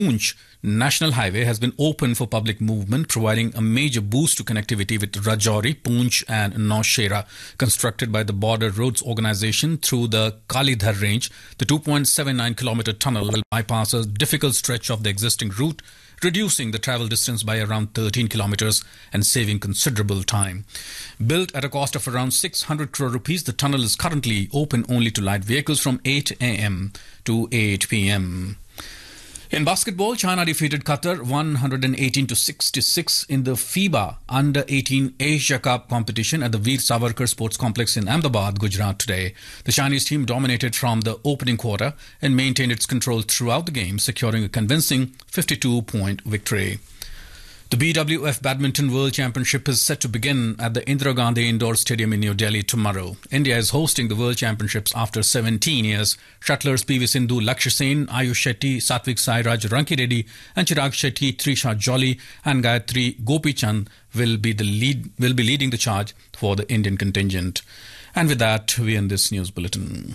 Poonch National Highway has been open for public movement, providing a major boost to connectivity with Rajouri, Poonch, and Naushera. Constructed by the Border Roads Organization through the Kalidhar range, the 2.79 kilometer tunnel will bypass a difficult stretch of the existing route, reducing the travel distance by around 13 kilometers and saving considerable time. Built at a cost of around 600 crore rupees, the tunnel is currently open only to light vehicles from 8 a.m. to 8 p.m. In basketball, China defeated Qatar 118 to 66 in the FIBA Under 18 Asia Cup competition at the Veer Savarkar Sports Complex in Ahmedabad, Gujarat today. The Chinese team dominated from the opening quarter and maintained its control throughout the game, securing a convincing 52 point victory. The BWF Badminton World Championship is set to begin at the Indira Gandhi Indoor Stadium in New Delhi tomorrow. India is hosting the World Championships after 17 years. Shuttlers PV Sindhu, Lakshya Sen, Ayush Shetty, Satvik Sairaj, Ranki Reddy, and Chirag Shetty, Trisha Jolly, and Gayatri Gopichand will be the lead will be leading the charge for the Indian contingent. And with that, we end this news bulletin.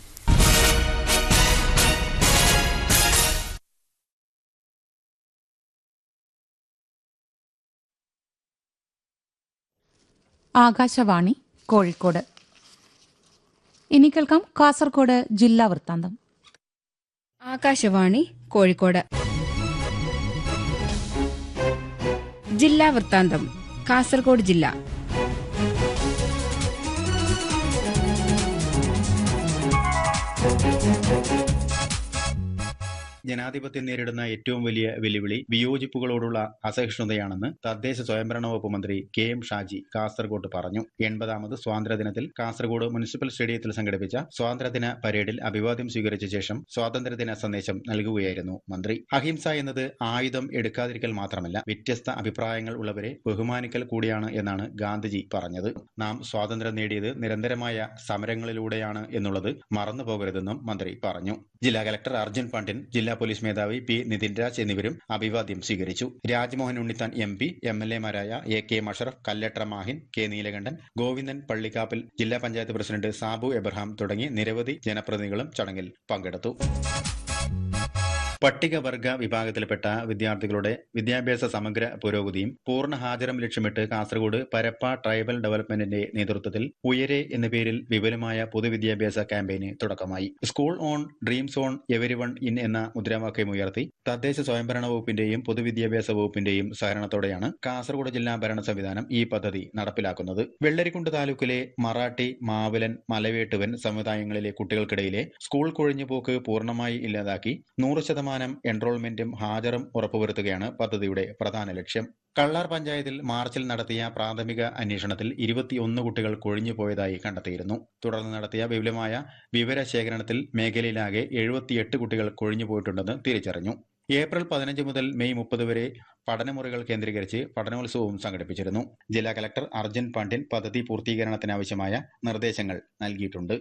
Akashvani Kozhikode ഇനി കേൾക്കാം കാസർഗോഡ് ജില്ലാ വൃത്താന്തം ആകാശവാണി കോഴിക്കോട് ജില്ലാ വൃത്താന്തം കാസർഗോഡ് ജില്ല ജനാധിപത്യം നേരിടുന്ന ഏറ്റവും വലിയ വെല്ലുവിളി വിയോജിപ്പുകളോടുള്ള അസഹിഷ്ണുതയാണെന്ന് തദ്ദേശ സ്വയംഭരണ വകുപ്പ് മന്ത്രി കെ എം ഷാജി കാസർഗോഡ് പറഞ്ഞു എൺപതാമത് സ്വാതന്ത്ര്യദിനത്തിൽ കാസർഗോഡ് മുനിസിപ്പൽ സ്റ്റേഡിയത്തിൽ സംഘടിപ്പിച്ച സ്വാതന്ത്ര്യദിന പരേഡിൽ അഭിവാദ്യം സ്വീകരിച്ച ശേഷം സ്വാതന്ത്ര്യദിന സന്ദേശം നൽകുകയായിരുന്നു മന്ത്രി അഹിംസ എന്നത് ആയുധം എടുക്കാതിരിക്കൽ മാത്രമല്ല വ്യത്യസ്ത അഭിപ്രായങ്ങൾ ഉള്ളവരെ ബഹുമാനിക്കൽ കൂടിയാണ് എന്നാണ് ഗാന്ധിജി പറഞ്ഞത് നാം സ്വാതന്ത്ര്യം നേടിയത് നിരന്തരമായ സമരങ്ങളിലൂടെയാണ് എന്നുള്ളത് മറന്നു പോകരുതെന്നും മന്ത്രി പറഞ്ഞു ജില്ലാ കലക്ടർ അർജുൻ പാണ്ഡ്യൻ ജില്ലാ പോലീസ് മേധാവി പി നിതിൻ രാജ് എന്നിവരും അഭിവാദ്യം സ്വീകരിച്ചു Rajmohan Unnithan M P M L എമാരായ A K Musharaf Kalladra Mahin K Neelakantan Govindan Pallikkappil ജില്ലാ പഞ്ചായത്ത് പ്രസിഡന്റ് സാബു എബ്രഹാം തുടങ്ങി നിരവധി ജനപ്രതിനിധികളും ചടങ്ങിൽ പങ്കെടുത്തു പട്ടികവർഗ വിഭാഗത്തിൽപ്പെട്ട വിദ്യാർത്ഥികളുടെ വിദ്യാഭ്യാസ സമഗ്ര പുരോഗതിയും പൂർണ്ണ ഹാജരും ലക്ഷ്യമിട്ട് കാസർഗോഡ് പരപ്പ ട്രൈബൽ ഡെവലപ്മെന്റിന്റെ നേതൃത്വത്തിൽ ഉയരെ എന്ന പേരിൽ വിപുലമായ പൊതുവിദ്യാഭ്യാസ ക്യാമ്പയിന് തുടക്കമായി school on dreams on every one in എന്ന മുദ്രാവാക്യം ഉയർത്തി തദ്ദേശ സ്വയംഭരണ വകുപ്പിന്റെയും പൊതുവിദ്യാഭ്യാസ വകുപ്പിന്റെയും സഹകരണത്തോടെയാണ് കാസർഗോഡ് ജില്ലാ ഭരണ സംവിധാനം ഈ പദ്ധതി നടപ്പിലാക്കുന്നത് വെള്ളരിക്കുണ്ട് താലൂക്കിലെ മറാഠി മാവിലൻ മലവേട്ടുവൻ സമുദായങ്ങളിലെ കുട്ടികൾക്കിടയിലെ സ്കൂൾ കൊഴിഞ്ഞുപോക്ക് പൂർണ്ണമായി ഇല്ലാതാക്കി നൂറ് ശതമാനം എൻറോൾമെന്റും ഹാജറും ഉറപ്പുവരുത്തുകയാണ് പദ്ധതിയുടെ പ്രധാന ലക്ഷ്യം കള്ളാർ പഞ്ചായത്തിൽ മാർച്ചിൽ നടത്തിയ പ്രാഥമിക അന്വേഷണത്തിൽ ഇരുപത്തിയൊന്ന് കുട്ടികൾ കൊഴിഞ്ഞുപോയതായി കണ്ടെത്തിയിരുന്നു തുടർന്ന് നടത്തിയ വിപുലമായ വിവരശേഖരണത്തിൽ മേഖലയിലാകെ എഴുപത്തിയെട്ട് കുട്ടികൾ കൊഴിഞ്ഞുപോയിട്ടുണ്ടെന്ന് തിരിച്ചറിഞ്ഞു ഏപ്രിൽ പതിനഞ്ച് മുതൽ മെയ് മുപ്പത് വരെ പഠനമുറികൾ കേന്ദ്രീകരിച്ച് പഠനോത്സവവും സംഘടിപ്പിച്ചിരുന്നു ജില്ലാ കലക്ടർ അർജുൻ പാണ്ഡ്യൻ പദ്ധതി പൂർത്തീകരണത്തിനാവശ്യമായ നിർദ്ദേശങ്ങൾ നൽകിയിട്ടുണ്ട്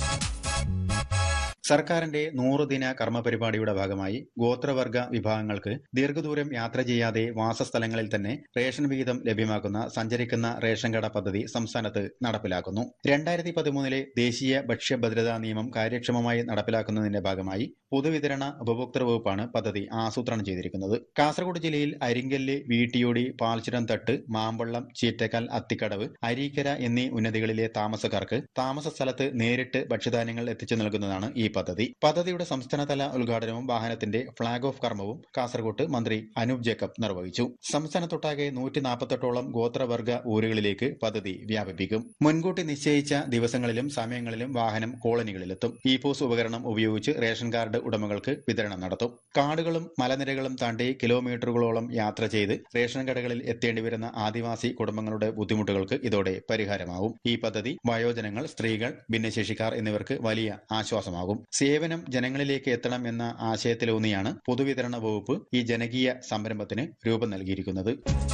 സർക്കാരിന്റെ നൂറുദിന കർമ്മ പരിപാടിയുടെ ഭാഗമായി ഗോത്രവർഗ വിഭാഗങ്ങൾക്ക് ദീർഘദൂരം യാത്ര ചെയ്യാതെ വാസസ്ഥലങ്ങളിൽ തന്നെ റേഷൻ വിഹിതം ലഭ്യമാക്കുന്ന സഞ്ചരിക്കുന്ന റേഷൻ കട പദ്ധതി സംസ്ഥാനത്ത് നടപ്പിലാക്കുന്നു രണ്ടായിരത്തി പതിമൂന്നിലെ ദേശീയ ഭക്ഷ്യഭദ്രതാ നിയമം കാര്യക്ഷമമായി നടപ്പിലാക്കുന്നതിന്റെ ഭാഗമായി പൊതുവിതരണ ഉപഭോക്തൃ വകുപ്പാണ് പദ്ധതി ആസൂത്രണം ചെയ്തിരിക്കുന്നത് കാസർഗോഡ് ജില്ലയിൽ അരിങ്കല്ല് വീട്ടിയോടി പാൽച്ചുരം തട്ട് മാമ്പള്ളം ചീറ്റക്കൽ അത്തിക്കടവ് അരീക്കര എന്നീ ഉന്നതികളിലെ താമസക്കാർക്ക് താമസ സ്ഥലത്ത് നേരിട്ട് ഭക്ഷ്യധാന്യങ്ങൾ എത്തിച്ചു നൽകുന്നതാണ് ഈ പദ്ധതി പദ്ധതിയുടെ സംസ്ഥാനതല ഉദ്ഘാടനവും വാഹനത്തിന്റെ ഫ്ളാഗ് ഓഫ് കർമ്മവും കാസർഗോട്ട് മന്ത്രി അനൂപ് ജേക്കബ് നിർവഹിച്ചു സംസ്ഥാനത്തൊട്ടാകെ നൂറ്റി നാൽപ്പത്തെട്ടോളം ഗോത്രവർഗ ഊരുകളിലേക്ക് പദ്ധതി വ്യാപിപ്പിക്കും മുൻകൂട്ടി നിശ്ചയിച്ച ദിവസങ്ങളിലും സമയങ്ങളിലും വാഹനം കോളനികളിലെത്തും ഇ പോസ് ഉപകരണം ഉപയോഗിച്ച് റേഷൻ കാർഡ് ഉടമകൾക്ക് വിതരണം നടത്തും കാടുകളും മലനിരകളും താണ്ടി കിലോമീറ്ററുകളോളം യാത്ര ചെയ്ത് റേഷൻ കടകളിൽ എത്തേണ്ടി വരുന്ന ആദിവാസി കുടുംബങ്ങളുടെ ബുദ്ധിമുട്ടുകൾക്ക് ഇതോടെ പരിഹാരമാവും ഈ പദ്ധതി വയോജനങ്ങൾ സ്ത്രീകൾ ഭിന്നശേഷിക്കാർ എന്നിവർക്ക് വലിയ ആശ്വാസമാകും സേവനം ജനങ്ങളിലേക്ക് എത്തണം എന്ന ആശയത്തിലൂന്നിയാണ് പൊതുവിതരണ വകുപ്പ് ഈ ജനകീയ സംരംഭത്തിന് രൂപം നൽകിയിരിക്കുന്നത്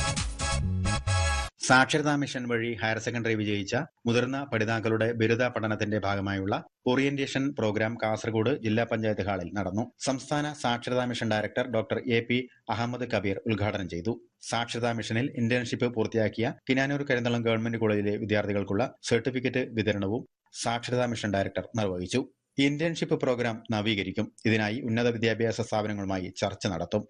സാക്ഷരതാ മിഷൻ വഴി ഹയർ സെക്കൻഡറി വിജയിച്ച മുതിർന്ന പഠിതാക്കളുടെ ബിരുദ പഠനത്തിന്റെ ഭാഗമായുള്ള ഓറിയന്റേഷൻ പ്രോഗ്രാം കാസർഗോഡ് ജില്ലാ പഞ്ചായത്ത് ഹാളിൽ നടന്നു സംസ്ഥാന സാക്ഷരതാ mission director doctor A P Ahammed Kabeer ഉദ്ഘാടനം ചെയ്തു സാക്ഷരതാ മിഷനിൽ ഇന്റേൺഷിപ്പ് പൂർത്തിയാക്കിയ കിനാനൂർ കരിന്തളം ഗവൺമെന്റ് കോളേജിലെ വിദ്യാർത്ഥികൾക്കുള്ള സർട്ടിഫിക്കറ്റ് വിതരണവും സാക്ഷരതാ മിഷൻ ഡയറക്ടർ നിർവഹിച്ചു ഇന്റേൺഷിപ്പ് പ്രോഗ്രാം നവീകരിക്കും ഇതിനായി ഉന്നത വിദ്യാഭ്യാസ സ്ഥാപനങ്ങളുമായി ചർച്ച നടത്തും